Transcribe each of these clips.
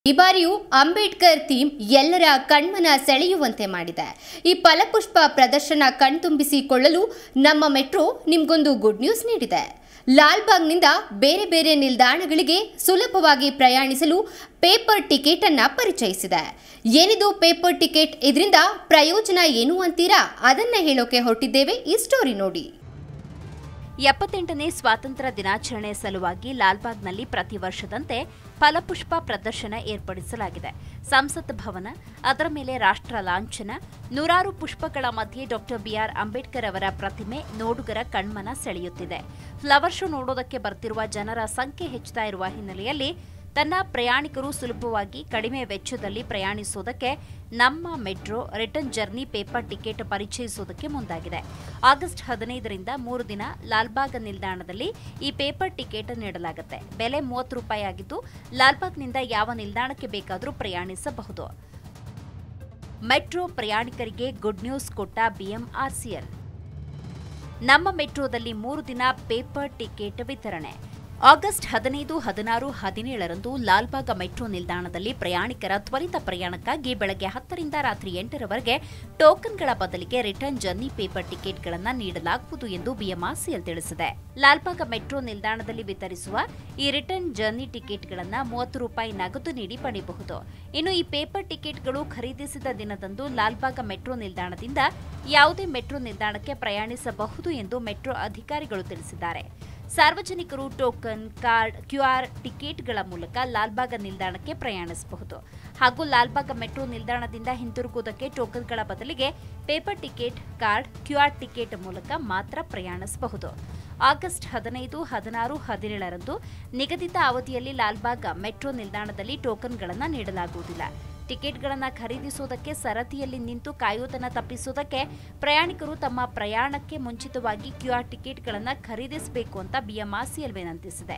ಈ ಬಾರಿಯೂ ಅಂಬೇಡ್ಕರ್ ಥೀಮ್ ಎಲ್ಲರ ಕಣ್ಮನ ಸೆಳೆಯುವಂತೆ ಮಾಡಿದೆ ಈ ಫಲಪುಷ್ಪ ಪ್ರದರ್ಶನ ಕಣ್ತುಂಬಿಸಿಕೊಳ್ಳಲು ನಮ್ಮ ಮೆಟ್ರೋ ನಿಮ್ಗೊಂದು ಗುಡ್ ನ್ಯೂಸ್ ನೀಡಿದೆ ಲಾಲ್ಬಾಗ್ನಿಂದ ಬೇರೆ ಬೇರೆ ನಿಲ್ದಾಣಗಳಿಗೆ ಸುಲಭವಾಗಿ ಪ್ರಯಾಣಿಸಲು ಪೇಪರ್ ಟಿಕೆಟ್ ಅನ್ನ ಪರಿಚಯಿಸಿದೆ ಏನಿದು ಪೇಪರ್ ಟಿಕೆಟ್ ಇದರಿಂದ ಪ್ರಯೋಜನ ಏನು ಅಂತೀರಾ ಅದನ್ನ ಹೇಳೋಕೆ ಹೊರಟಿದ್ದೇವೆ ಈ ಸ್ಟೋರಿ ನೋಡಿ ಎಪ್ಪತ್ತೆಂಟನೇ ಸ್ವಾತಂತ್ರ್ಯ ದಿನಾಚರಣೆ ಸಲುವಾಗಿ ಲಾಲ್ಬಾಗ್ನಲ್ಲಿ ಪ್ರತಿ ವರ್ಷದಂತೆ ಫಲಪುಷ್ಪ ಪ್ರದರ್ಶನ ಏರ್ಪಡಿಸಲಾಗಿದೆ ಸಂಸತ್ ಭವನ ಅದರ ಮೇಲೆ ರಾಷ್ಟ್ರ ಲಾಂಛನ ನೂರಾರು ಪುಷ್ಪಗಳ ಮಧ್ಯೆ ಡಾಕ್ಟರ್ ಬಿಆರ್ ಅಂಬೇಡ್ಕರ್ ಅವರ ಪ್ರತಿಮೆ ನೋಡುಗರ ಕಣ್ಮನ ಸೆಳೆಯುತ್ತಿದೆ ಫ್ಲವರ್ ಶೋ ನೋಡೋದಕ್ಕೆ ಬರ್ತಿರುವ ಜನರ ಸಂಖ್ಯೆ ಹೆಚ್ಚುತ್ತಾ ಇರುವ ಹಿನ್ನೆಲೆಯಲ್ಲಿ ತನ್ನ ಪ್ರಯಾಣಿಕರು ಸುಲಭವಾಗಿ ಕಡಿಮೆ ವೆಚ್ಚದಲ್ಲಿ ಪ್ರಯಾಣಿಸುವುದಕ್ಕೆ Namma Metro return journey paper ticket ಪರಿಚಯಿಸುವುದಕ್ಕೆ ಮುಂದಾಗಿದೆ ಆಗಸ್ಟ್ ಹದಿನೈದರಿಂದ ಮೂರು ದಿನ ಲಾಲ್ಬಾಗ್ ನಿಲ್ದಾಣದಲ್ಲಿ ಈ ಪೇಪರ್ ಟಿಕೆಟ್ ನೀಡಲಾಗುತ್ತೆ ಬೆಲೆ ಮೂವತ್ತು ರೂಪಾಯಿ ಆಗಿದ್ದು ಲಾಲ್ಬಾಗ್ನಿಂದ ಯಾವ ನಿಲ್ದಾಣಕ್ಕೆ ಬೇಕಾದರೂ ಪ್ರಯಾಣಿಸಬಹುದು ಮೆಟ್ರೋ ಪ್ರಯಾಣಿಕರಿಗೆ ಗುಡ್ ನ್ಯೂಸ್ ಕೊಟ್ಟ ಬಿಎಂಆರ್ಸಿಎಲ್ ನಮ್ಮ ಮೆಟ್ರೋದಲ್ಲಿ ಮೂರು ದಿನ ಪೇಪರ್ ಟಿಕೆಟ್ ವಿತರಣೆ ಆಗಸ್ಟ್ ಹದಿನೈದು ಹದಿನಾರು ಹದಿನೇಳರಂದು ಲಾಲ್ಬಾಗ್ ಮೆಟ್ರೋ ನಿಲ್ದಾಣದಲ್ಲಿ ಪ್ರಯಾಣಿಕರ ತ್ವರಿತ ಪ್ರಯಾಣಕ್ಕಾಗಿ ಬೆಳಗ್ಗೆ ಹತ್ತರಿಂದ ರಾತ್ರಿ ಎಂಟರವರೆಗೆ ಟೋಕನ್ಗಳ ಬದಲಿಗೆ ರಿಟರ್ನ್ ಜರ್ನಿ ಪೇಪರ್ ಟಿಕೆಟ್ಗಳನ್ನು ನೀಡಲಾಗುವುದು ಎಂದು ಬಿಎಂಆರ್ಸಿಎಲ್ ತಿಳಿಸಿದೆ ಲಾಲ್ಬಾಗ್ ಮೆಟ್ರೋ ನಿಲ್ದಾಣದಲ್ಲಿ ವಿತರಿಸುವ ಈ ರಿಟರ್ನ್ ಜರ್ನಿ ಟಿಕೆಟ್ಗಳನ್ನು ಮೂವತ್ತು ರೂಪಾಯಿ ನಗದು ನೀಡಿ ಪಡೆಯಬಹುದು ಇನ್ನು ಈ ಪೇಪರ್ ಟಿಕೆಟ್ಗಳು ಖರೀದಿಸಿದ ದಿನದಂದು ಲಾಲ್ಬಾಗ್ ಮೆಟ್ರೋ ನಿಲ್ದಾಣದಿಂದ ಯಾವುದೇ ಮೆಟ್ರೋ ನಿಲ್ದಾಣಕ್ಕೆ ಪ್ರಯಾಣಿಸಬಹುದು ಎಂದು ಮೆಟ್ರೋ ಅಧಿಕಾರಿಗಳು ತಿಳಿಸಿದ್ದಾರೆ ಸಾರ್ವಜನಿಕರು ಟೋಕನ್ ಕಾರ್ಡ್ ಕ್ಯೂಆರ್ ಟಿಕೆಟ್ಗಳ ಮೂಲಕ ಲಾಲ್ಬಾಗ್ ನಿಲ್ದಾಣಕ್ಕೆ ಪ್ರಯಾಣಿಸಬಹುದು ಹಾಗೂ ಲಾಲ್ಬಾಗ್ ಮೆಟ್ರೋ ನಿಲ್ದಾಣದಿಂದ ಹಿಂತಿರುಗುವುದಕ್ಕೆ ಟೋಕನ್ಗಳ ಬದಲಿಗೆ paper ticket card QR ticket ಮೂಲಕ ಮಾತ್ರ ಪ್ರಯಾಣಿಸಬಹುದು ಆಗಸ್ಟ್ ಹದಿನೈದು ಹದಿನಾರು ಹದಿನೇಳರಂದು ನಿಗದಿತ ಅವಧಿಯಲ್ಲಿ ಲಾಲ್ಬಾಗ್ ಮೆಟ್ರೋ ನಿಲ್ದಾಣದಲ್ಲಿ ಟೋಕನ್ಗಳನ್ನು ನೀಡಲಾಗುವುದಿಲ್ಲ ಟಿಕೆಟ್ಗಳನ್ನು ಖರೀದಿಸುವುದಕ್ಕೆ ಸರದಿಯಲ್ಲಿ ನಿಂತು ಕಾಯುವುದನ್ನು ತಪ್ಪಿಸುವುದಕ್ಕೆ ಪ್ರಯಾಣಿಕರು ತಮ್ಮ ಪ್ರಯಾಣಕ್ಕೆ ಮುಂಚಿತವಾಗಿ ಕ್ಯೂಆರ್ ಟಿಕೆಟ್ಗಳನ್ನು ಖರೀದಿಸಬೇಕು ಅಂತ ಬಿಎಂಆರ್ಸಿಎಲ್ ವಿನಂತಿಸಿದೆ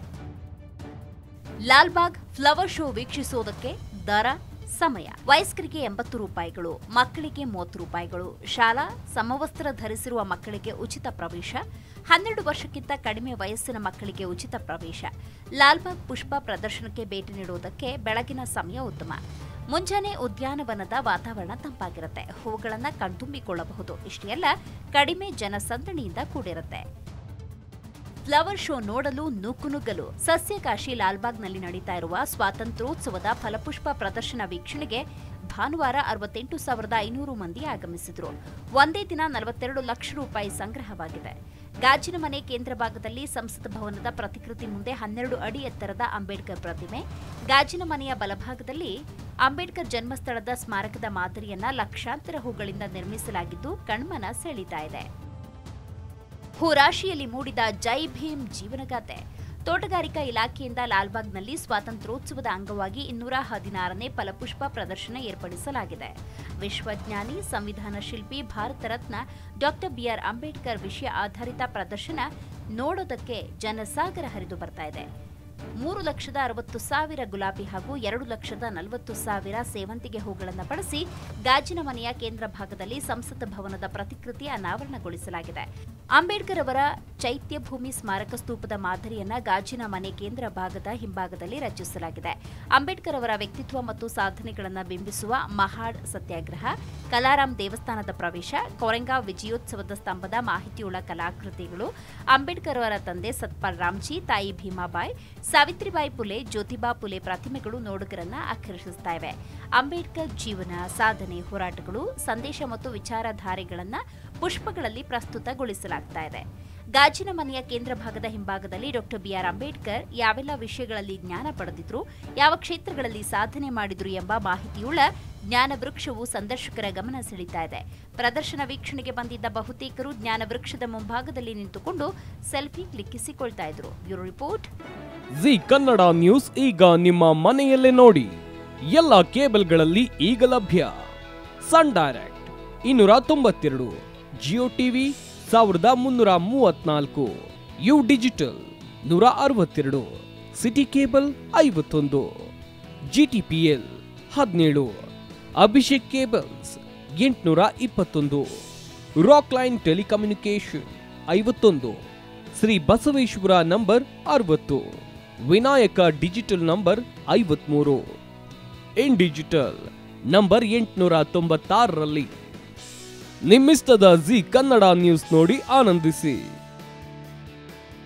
ಲಾಲ್ಬಾಗ್ ಫ್ಲವರ್ ಶೋ ವೀಕ್ಷಿಸುವುದಕ್ಕೆ ದರ ಸಮಯ ವಯಸ್ಕರಿಗೆ ಎಂಬತ್ತು ರೂಪಾಯಿಗಳು ಮಕ್ಕಳಿಗೆ ಮೂವತ್ತು ರೂಪಾಯಿಗಳು ಶಾಲಾ ಸಮವಸ್ತ್ರ ಧರಿಸಿರುವ ಮಕ್ಕಳಿಗೆ ಉಚಿತ ಪ್ರವೇಶ ಹನ್ನೆರಡು ವರ್ಷಕ್ಕಿಂತ ಕಡಿಮೆ ವಯಸ್ಸಿನ ಮಕ್ಕಳಿಗೆ ಉಚಿತ ಪ್ರವೇಶ ಲಾಲ್ಬಾಗ್ ಪುಷ್ಪ ಪ್ರದರ್ಶನಕ್ಕೆ ಭೇಟಿ ನೀಡುವುದಕ್ಕೆ ಬೆಳಗಿನ ಸಮಯ ಉತ್ತಮ ಮುಂಜಾನೆ ಉದ್ಯಾನವನದ ವಾತಾವರಣ ತಂಪಾಗಿರುತ್ತೆ ಹೂಗಳನ್ನು ಕಣ್ತುಂಬಿಕೊಳ್ಳಬಹುದು ಇಷ್ಟೇ ಅಲ್ಲ ಕಡಿಮೆ ಜನಸಂದಣಿಯಿಂದ ಕೂಡಿರುತ್ತೆ ಫ್ಲವರ್ ಶೋ ನೋಡಲು ನೂಕುನುಗ್ಗಲು ಸಸ್ಯಕಾಶಿ ಲಾಲ್ಬಾಗ್ನಲ್ಲಿ ನಡೀತಾ ಇರುವ ಸ್ವಾತಂತ್ರ್ಯೋತ್ಸವದ ಫಲಪುಷ್ಪ ಪ್ರದರ್ಶನ ವೀಕ್ಷಣೆಗೆ ಭಾನುವಾರ ಅರವತ್ತೆಂಟು ಸಾವಿರದ ಐನೂರು ಮಂದಿ ಆಗಮಿಸಿದ್ರು ಒಂದೇ ದಿನ ನಲವತ್ತೆರಡು ಲಕ್ಷ ರೂಪಾಯಿ ಸಂಗ್ರಹವಾಗಿದೆ ಗಾಜಿನ ಮನೆ ಕೇಂದ್ರ ಭಾಗದಲ್ಲಿ ಸಂಸತ್ ಭವನದ ಪ್ರತಿಕೃತಿ ಮುಂದೆ ಹನ್ನೆರಡು ಅಡಿ ಎತ್ತರದ ಅಂಬೇಡ್ಕರ್ ಪ್ರತಿಮೆ ಗಾಜಿನ ಮನೆಯ ಬಲಭಾಗದಲ್ಲಿ ಅಂಬೇಡ್ಕರ್ ಜನ್ಮಸ್ಥಳದ ಸ್ಮಾರಕದ ಮಾದರಿಯನ್ನ ಲಕ್ಷಾಂತರ ಹೂಗಳಿಂದ ನಿರ್ಮಿಸಲಾಗಿದ್ದು ಕಣ್ಮನ ಸೆಳೀತಾ ಇದೆ ಹೂರಾಶಿಯಲ್ಲಿ ಮೂಡಿದ ಜೈ ಭೀಮ್ ಜೀವನಗಾಥೆ ತೋಟಗಾರಿಕಾ ಇಲಾಖೆಯಿಂದ ಲಾಲ್ಬಾಗ್ನಲ್ಲಿ ಸ್ವಾತಂತ್ರ್ಯೋತ್ಸವದ ಅಂಗವಾಗಿ ಇನ್ನೂರ ಹದಿನಾರನೇ ಫಲಪುಷ್ಪ ಪ್ರದರ್ಶನ ಏರ್ಪಡಿಸಲಾಗಿದೆ ವಿಶ್ವಜ್ಞಾನಿ ಸಂವಿಧಾನ ಶಿಲ್ಪಿ ಭಾರತ ರತ್ನ ಡಾಕ್ಟರ್ ಬಿಆರ್ ಅಂಬೇಡ್ಕರ್ ವಿಷಯ ಆಧಾರಿತ ಪ್ರದರ್ಶನ ನೋಡೋದಕ್ಕೆ ಜನಸಾಗರ ಹರಿದು ಬರ್ತಾ ಇದೆ ಮೂರು ಲಕ್ಷದ ಅರವತ್ತು ಸಾವಿರ ಗುಲಾಬಿ ಹಾಗೂ ಎರಡು ಲಕ್ಷದ ನಲವತ್ತು ಸಾವಿರ ಸೇವಂತಿಗೆ ಹೂಗಳನ್ನು ಬಳಸಿ ಗಾಜಿನ ಮನೆಯ ಕೇಂದ್ರ ಭಾಗದಲ್ಲಿ ಸಂಸತ್ ಭವನದ ಪ್ರತಿಕೃತಿ ಅನಾವರಣಗೊಳಿಸಲಾಗಿದೆ ಅಂಬೇಡ್ಕರ್ ಅವರ ಚೈತ್ಯ ಭೂಮಿ ಸ್ಮಾರಕ ಸ್ತೂಪದ ಮಾದರಿಯನ್ನ ಗಾಜಿನ ಮನೆ ಕೇಂದ್ರ ಭಾಗದ ಹಿಂಭಾಗದಲ್ಲಿ ರಚಿಸಲಾಗಿದೆ ಅಂಬೇಡ್ಕರ್ ಅವರ ವ್ಯಕ್ತಿತ್ವ ಮತ್ತು ಸಾಧನೆಗಳನ್ನು ಬಿಂಬಿಸುವ ಮಹಾಡ್ ಸತ್ಯಾಗ್ರಹ ಕಲಾರಾಮ್ ದೇವಸ್ಥಾನದ ಪ್ರವೇಶ ಕೊರೆಂಗಾವ್ ವಿಜಯೋತ್ಸವದ ಸ್ತಂಭದ ಮಾಹಿತಿಯುಳ್ಳ ಕಲಾಕೃತಿಗಳು ಅಂಬೇಡ್ಕರ್ ಅವರ ತಂದೆ ಸತ್ಪಾಲ್ ರಾಮ್ಜಿ ತಾಯಿ ಭೀಮಾಬಾಯಿ ಸಾವಿತ್ರಿಬಾಯಿ ಪುಲೆ ಜ್ಯೋತಿಬಾ ಪುಲೆ ಪ್ರತಿಮೆಗಳು ನೋಡುಗರನ್ನ ಆಕರ್ಷಿಸ್ತಾ ಇವೆ ಅಂಬೇಡ್ಕರ್ ಜೀವನ ಸಾಧನೆ ಹೋರಾಟಗಳು ಸಂದೇಶ ಮತ್ತು ವಿಚಾರಧಾರೆಗಳನ್ನ ಪುಷ್ಪಗಳಲ್ಲಿ ಪ್ರಸ್ತುತಗೊಳಿಸಲಾಗ್ತಾ ಇದೆ ಗಾಜಿನ ಮನೆಯ ಕೇಂದ್ರ ಭಾಗದ ಹಿಂಭಾಗದಲ್ಲಿ ಡಾಕ್ಟರ್ ಬಿಆರ್ ಅಂಬೇಡ್ಕರ್ ಯಾವೆಲ್ಲ ವಿಷಯಗಳಲ್ಲಿ ಜ್ಞಾನ ಪಡೆದಿದ್ರು ಯಾವ ಕ್ಷೇತ್ರಗಳಲ್ಲಿ ಸಾಧನೆ ಮಾಡಿದ್ರು ಎಂಬ ಮಾಹಿತಿಯುಳ್ಳ ಜ್ಞಾನ ವೃಕ್ಷವು ಸಂದರ್ಶಕರ ಗಮನ ಸೆಳೀತಾ ಇದೆ ಪ್ರದರ್ಶನ ವೀಕ್ಷಣೆಗೆ ಬಂದಿದ್ದ ಬಹುತೇಕರು ಜ್ಞಾನ ವೃಕ್ಷದ ಮುಂಭಾಗದಲ್ಲಿ ನಿಂತುಕೊಂಡು ಸೆಲ್ಫಿ ಕ್ಲಿಕ್ಕಿಸಿಕೊಳ್ತಾ ಇದ್ರು bureau report Zee Kannada news ಈಗ ನಿಮ್ಮ ಮನೆಯಲ್ಲೇ ನೋಡಿ ಎಲ್ಲ ಕೇಬಲ್ಗಳಲ್ಲಿ ಈಗ ಲಭ್ಯ ಸನ್ ಡೈರೆಕ್ಟ್ ಇನ್ನೂರ ತೊಂಬತ್ತೆರಡು ಜಿಯೋ ಟಿವಿ ಸಾವಿರದ ಮುನ್ನೂರ ಮೂವತ್ನಾಲ್ಕು ಯು ಡಿಜಿಟಲ್ ನೂರ ಅರವತ್ತೆರಡು ಸಿಟಿ ಕೇಬಲ್ ಐವತ್ತೊಂದು ಜಿಟಿಪಿಎಲ್ ಹದಿನೇಳು ಅಭಿಷೇಕ್ ಕೇಬಲ್ಸ್ ಎಂಟುನೂರ ಇಪ್ಪತ್ತೊಂದು ರಾಕ್ ಲೈನ್ ಟೆಲಿಕಮ್ಯುನಿಕೇಶನ್ ಐವತ್ತೊಂದು ಶ್ರೀ ಬಸವೇಶ್ವರ ನಂಬರ್ ಅರವತ್ತು ವಿನಾಯಕ ಡಿಜಿಟಲ್ ನಂಬರ್ ಐವತ್ಮೂರು ಇನ್ ಡಿಜಿಟಲ್ ನಂಬರ್ ಎಂಟುನೂರ ತೊಂಬತ್ತಾರರಲ್ಲಿ ನಿಮ್ಮಿಸ್ತದ ಜಿ ಕನ್ನಡ ನ್ಯೂಸ್ ನೋಡಿ ಆನಂದಿಸಿ